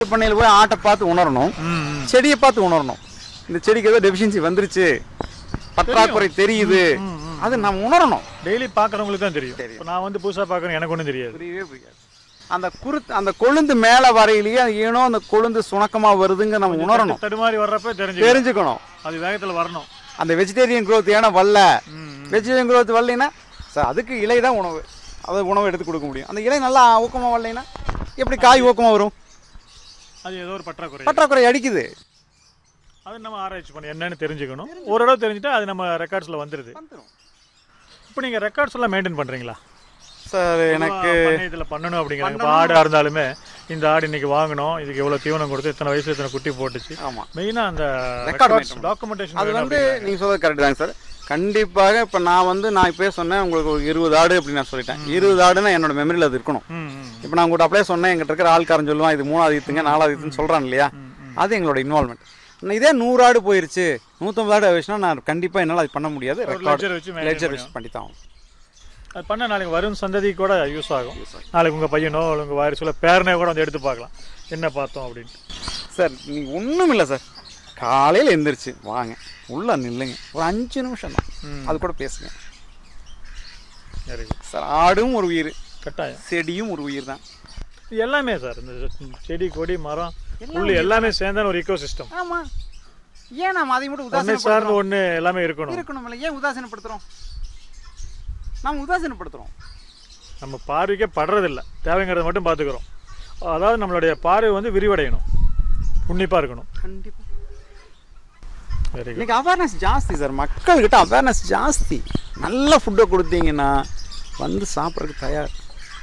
பண்ணையில் போய் ஆட்டை பார்த்து உணரணும் ம், ம். செடியை பார்த்து உணரணும் இந்த செடிக்கு ஏதோ டெஃபிஷியன்சி வந்துருச்சு பற்றாக்குறை தெரியுது அது நம்ம உணரணும் டெய்லி பார்க்குறவங்களுக்கு தான் தெரியும் இப்போ நான் வந்து புதுசாக பார்க்குறேன் எனக்கு ஒன்றும் தெரியாது புரியவே புரியாது அந்த குருத்து அந்த கொழுந்து மேலே வரையிலேயே அது ஏனோ அந்த கொழுந்து சுணக்கமாக வருதுங்க நம்ம உணரணும் தடுமாறி வர்றப்ப தெரிஞ்சு தெரிஞ்சுக்கணும் அது வேகத்தில் வரணும் அந்த வெஜிடேரியன் growth ஏன்னா வரல ம், ம். வெஜிடேரியன் growth வரலைன்னா சார் அதுக்கு இலை தான் உணவு அது உணவு எடுத்து கொடுக்க முடியும் அந்த இலை நல்லா ஊக்கமாக வரலைன்னா எப்படி காய் ஊக்கமாக வரும் அது ஏதோ ஒரு பற்றாக்குறை பற்றாக்குறை அடிக்குது அது நம்ம ஆராய்ச்சி பண்ணி என்னன்னு தெரிஞ்சுக்கணும் ஒரு தடவை தெரிஞ்சுட்டா அது நம்ம ரெக்கார்ட்ஸில் வந்துடுது இப்போ நீங்கள் ரெக்கார்ட்ஸ் எல்லாம் மெயின்டைன் பண்ணுறீங்களா சார் எனக்கு இதில் பண்ணணும் அப்படிங்கிறாங்க இப்போ ஆடாக இருந்தாலுமே இந்த ஆடு இன்னைக்கு வாங்கணும் இதுக்கு எவ்வளோ தீவனம் கொடுத்து இத்தனை வயசுல இத்தனை குட்டி போட்டுச்சு ஆமாம் மெயினாக அந்த Record ரெக்கார்ட்ஸ் maintain டாக்குமெண்டேஷன் அது வந்து நீங்கள் சொல்றது கரெக்ட் தாங்க சார் கண்டிப்பாக இப்போ நான் வந்து நான் இப்போயே சொன்னேன் உங்களுக்கு ஒரு இருபது ஆடு அப்படின்னு நான் சொல்லிட்டேன் இருபது ஆடுனா என்னோட மெமரியில் அது இருக்கணும் ம் ம் இப்போ நான் உங்கள்கிட்ட அப்படியே சொன்னேன் எங்கிட்ட இருக்கிற ஆள்காரன் சொல்லுவான் இது மூணாவது ஈத்துங்க நாலாவது ஈத்துன்னு சொல்கிறான் இல்லையா அது எங்களோட இன்வால்மெண்ட் நான் இதே நூறு ஆடு போயிருச்சு நூற்றம்பது ஆடு ஆயிடுச்சுன்னா நான் கண்டிப்பாக என்னால் அது பண்ண முடியாது ஒரு ரெக்கார்ட் லெஜர் வச்சு maintain லெஜர் வச்சு பண்ணி தான் ஆகணும். அது பண்ண நாளைக்கு வரும் சந்ததி கூட யூஸ் ஆகும் நாளைக்கு உங்கள் பையனோ இல்லை உங்கள் வாரிசுல பேரனே கூட வந்து எடுத்து பார்க்கலாம் என்ன பார்த்தோம் அப்படின்ட்டு சார் நீ ஒன்றும் இல்லை சார் காலையில் எந்திரிச்சு வாங்க உள்ள நில்லுங்க ஒரு அஞ்சு நிமிஷம் தான் ம். அது கூட பேசுங்க சரி சார் ஆடும் ஒரு உயிர் கட்டாயம் செடியும் ஒரு உயிர் தான் இது எல்லாமே சார் இந்த செடி கொடி மரம் புல்லு எல்லாமே சேர்ந்தான ஒரு இக்கோ சிஸ்டம் ஆமாம் ஏன் நம்ம அதை மட்டும் ஒன்று உதாசீனப்படுத்துறோம் சார்ந்து ஒன்று எல்லாமே இருக்கணும் இருக்கணும்ல ஏன் உதாசீனப்படுத்துறோம் நம்ம உதாசீனப்படுத்துறோம் நம்ம பார்வைக்கே படுறதில்ல தேவைங்கிறத மட்டும் பார்த்துக்கிறோம் அதாவது நம்மளுடைய பார்வை வந்து விரிவடையணும் உன்னிப்பாக இருக்கணும் கண்டிப்பா வெரி குட் இன்னைக்கு அவேர்னஸ் ஜாஸ்தி சார் மக்கள்கிட்ட அவேர்னஸ் ஜாஸ்தி நல்ல ஃபுட்டை கொடுத்தீங்கன்னா வந்து சாப்பிட்றதுக்கு தயார்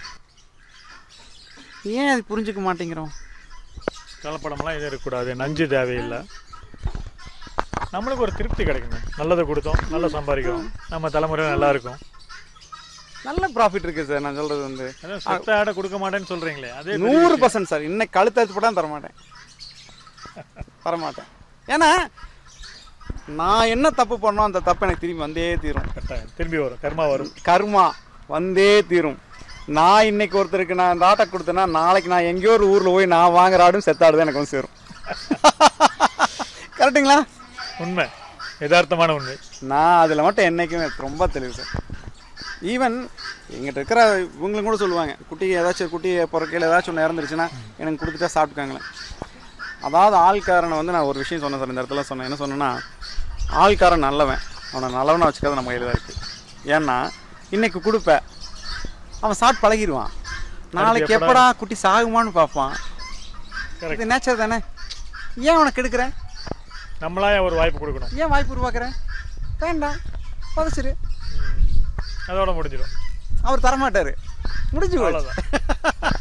ஏன் அது புரிஞ்சுக்க மாட்டேங்கிறோம் கலப்படம்லாம் எதுவும் இருக்கக்கூடாது நஞ்சு தேவையில்லை நம்மளுக்கு ஒரு திருப்தி கிடைக்கணும் நல்லதை கொடுத்தோம் நல்லா சம்பாதிக்கிறோம் நம்ம தலைமுறை நல்லா இருக்கும் நல்ல ப்ராஃபிட் இருக்கு சார் நான் சொல்றது வந்து அதான் செத்த ஆடை கொடுக்க மாட்டேன்னு சொல்றீங்களே அதே பெரிய நூறு விஷயம். பர்சன்ட் சார் இன்னைக்கு கழுத்து அறுத்து போட்டால் தரமாட்டேன் தரமாட்டேன் ஏன்னா நான் என்ன தப்பு பண்ணோம் அந்த தப்பு எனக்கு திரும்பி வந்தே தீரும் கட்டாயம் திரும்பி வரும் கர்மா வரும் கர்மா வந்தே தீரும் நான் இன்னைக்கு ஒருத்தருக்கு நான் இந்த ஆட்டை கொடுத்தேன்னா நாளைக்கு நான் எங்கேயோ ஒரு ஊரில் போய் நான் வாங்குற ஆடும் செத்தாடு தான் எனக்கு வந்து சேரும் கரெக்டுங்களா உண்மை யதார்த்தமான உண்மை நான் அதில் மட்டும் என்றைக்குமே ரொம்ப தெளிவு சார் ஈவன் எங்கிட்ட இருக்கிற இவங்களும் கூட சொல்லுவாங்க குட்டி ஏதாச்சும் குட்டி பிறக்கையில் ஏதாச்சும் ஒன்று இறந்துருச்சுன்னா எனக்கு கொடுத்துட்டா சாப்பிட்டுக்காங்களேன் அதாவது ஆள்காரனை வந்து நான் ஒரு விஷயம் சொன்னேன் சார் இந்த இடத்துல சொன்னேன் என்ன சொன்னேன்னா ஆள்காரன் நல்லவன் அவனை நல்லவனை வச்சுக்கிறது நம்ம கையில் தான் இருக்குது ஏன்னா இன்னைக்கு கொடுப்ப அவன் சாப்பிட்டு பழகிடுவான் நாளைக்கு எப்படா குட்டி சாகுமான்னு பார்ப்பான் Correct. இது நேச்சர் தானே ஏன் அவனை கெடுக்கிற நம்மளா ஒரு வாய்ப்பு கொடுக்கணும் ஏன் வாய்ப்பு உருவாக்குற வேண்டாம் புதைச்சிரு அதோட முடிஞ்சிடும் அவர் தரமாட்டாரு முடிஞ்சு போச்சு அவ்வளோதான்